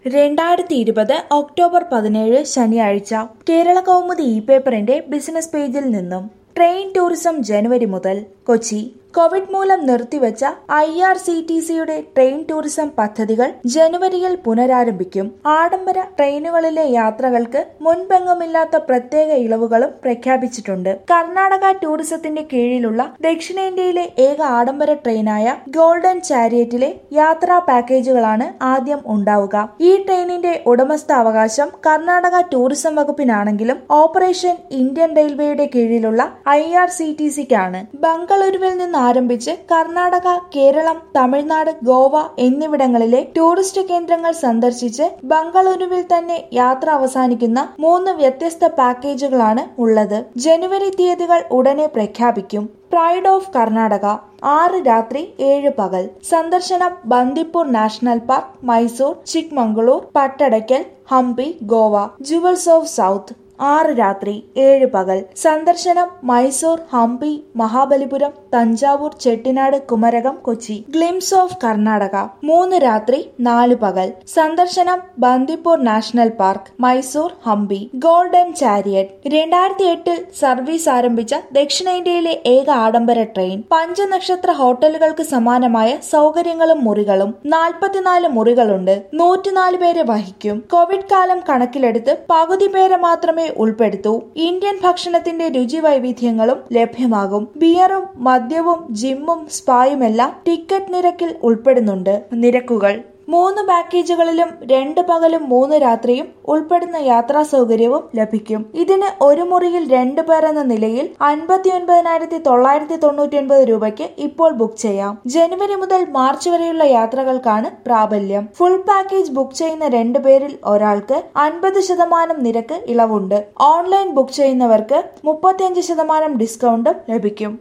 രണ്ടായിരത്തി ഇരുപത് ഒക്ടോബർ പതിനേഴ് ശനിയാഴ്ച കേരള കൗമുദി ഇ പേപ്പറിന്റെ ബിസിനസ് പേജിൽ നിന്നും ട്രെയിൻ ടൂറിസം ജനുവരി മുതൽ കൊച്ചി കോവിഡ് മൂലം നിർത്തിവെച്ച ഐ ആർ സി ടി സിയുടെ ട്രെയിൻ ടൂറിസം പദ്ധതികൾ ജനുവരിയിൽ പുനരാരംഭിക്കും ആഡംബര ട്രെയിനുകളിലെ യാത്രകൾക്ക് മുൻപെങ്ങുമില്ലാത്ത പ്രത്യേക ഇളവുകളും പ്രഖ്യാപിച്ചിട്ടുണ്ട് കർണാടക ടൂറിസത്തിന്റെ കീഴിലുള്ള ദക്ഷിണേന്ത്യയിലെ ഏക ആഡംബര ട്രെയിനായ ഗോൾഡൻ ചാരിയറ്റിലെ യാത്രാ പാക്കേജുകളാണ് ആദ്യം ഉണ്ടാവുക ഈ ട്രെയിനിന്റെ ഉടമസ്ഥാവകാശം കർണാടക ടൂറിസം വകുപ്പിനാണെങ്കിലും ഓപ്പറേഷൻ ഇന്ത്യൻ റെയിൽവേയുടെ കീഴിലുള്ള ഐ ആർ സി ടി സിക്കാണ് ബംഗളൂരുവിൽ നിന്ന് ആരംഭിച്ച് കർണാടക കേരളം തമിഴ്നാട് ഗോവ എന്നിവിടങ്ങളിലെ ടൂറിസ്റ്റ് കേന്ദ്രങ്ങൾ സന്ദർശിച്ച് ബംഗളൂരുവിൽ തന്നെ യാത്ര അവസാനിക്കുന്ന മൂന്ന് വ്യത്യസ്ത പാക്കേജുകളാണ് ഉള്ളത് ജനുവരി തീയതികൾ ഉടനെ പ്രഖ്യാപിക്കും പ്രൈഡ് ഓഫ് കർണാടക ആറ് രാത്രി ഏഴ് പകൽ സന്ദർശനം Bandipur national park Mysore Chikmagalur Pattadakal Hampi Goa jewels of south ആറ് രാത്രി ഏഴ് പകൽ സന്ദർശനം മൈസൂർ ഹംപി മഹാബലിപുരം തഞ്ചാവൂർ ചെട്ടിനാട് കുമരകം കൊച്ചി ഗ്ലിംസ് ഓഫ് കർണാടക മൂന്ന് രാത്രി നാല് പകൽ സന്ദർശനം Bandipur national park Mysore Hampi golden chariot രണ്ടായിരത്തി എട്ടിൽ സർവീസ് ആരംഭിച്ച ദക്ഷിണേന്ത്യയിലെ ഏക ആഡംബര ട്രെയിൻ പഞ്ചനക്ഷത്ര ഹോട്ടലുകൾക്ക് സമാനമായ സൗകര്യങ്ങളും മുറികളും നാൽപ്പത്തിനാല് മുറികളുണ്ട് നൂറ്റിനാല് പേരെ വഹിക്കും കോവിഡ് കാലം കണക്കിലെടുത്ത് പകുതി പേരെ മാത്രമേ ഉൾപ്പെടുത്തൂ ഇന്ത്യൻ ഭക്ഷണത്തിന്റെ രുചി വൈവിധ്യങ്ങളും ലഭ്യമാകും ബിയറും മദ്യവും ജിമ്മും സ്പായുമെല്ലാം ടിക്കറ്റ് നിരക്കിൽ ഉൾപ്പെടുന്നുണ്ട് നിരക്കുകൾ മൂന്ന് പാക്കേജുകളിലും രണ്ട് പകലും മൂന്ന് രാത്രിയും ഉൾപ്പെടുന്ന യാത്രാ സൗകര്യവും ലഭിക്കും ഇതിന് ഒരു മുറിയിൽ രണ്ടു പേർ എന്ന നിലയിൽ അൻപത്തി ഒൻപതിനായിരത്തി തൊള്ളായിരത്തി തൊണ്ണൂറ്റി ഒൻപത് രൂപയ്ക്ക് ഇപ്പോൾ ബുക്ക് ചെയ്യാം ജനുവരി മുതൽ മാർച്ച് വരെയുള്ള യാത്രകൾക്കാണ് പ്രാബല്യം ഫുൾ പാക്കേജ് ബുക്ക് ചെയ്യുന്ന രണ്ടു പേരിൽ ഒരാൾക്ക് അൻപത് ശതമാനം നിരക്ക് ഇളവുണ്ട് ഓൺലൈൻ ബുക്ക് ചെയ്യുന്നവർക്ക് മുപ്പത്തിയഞ്ച് ശതമാനം ഡിസ്കൗണ്ടും ലഭിക്കും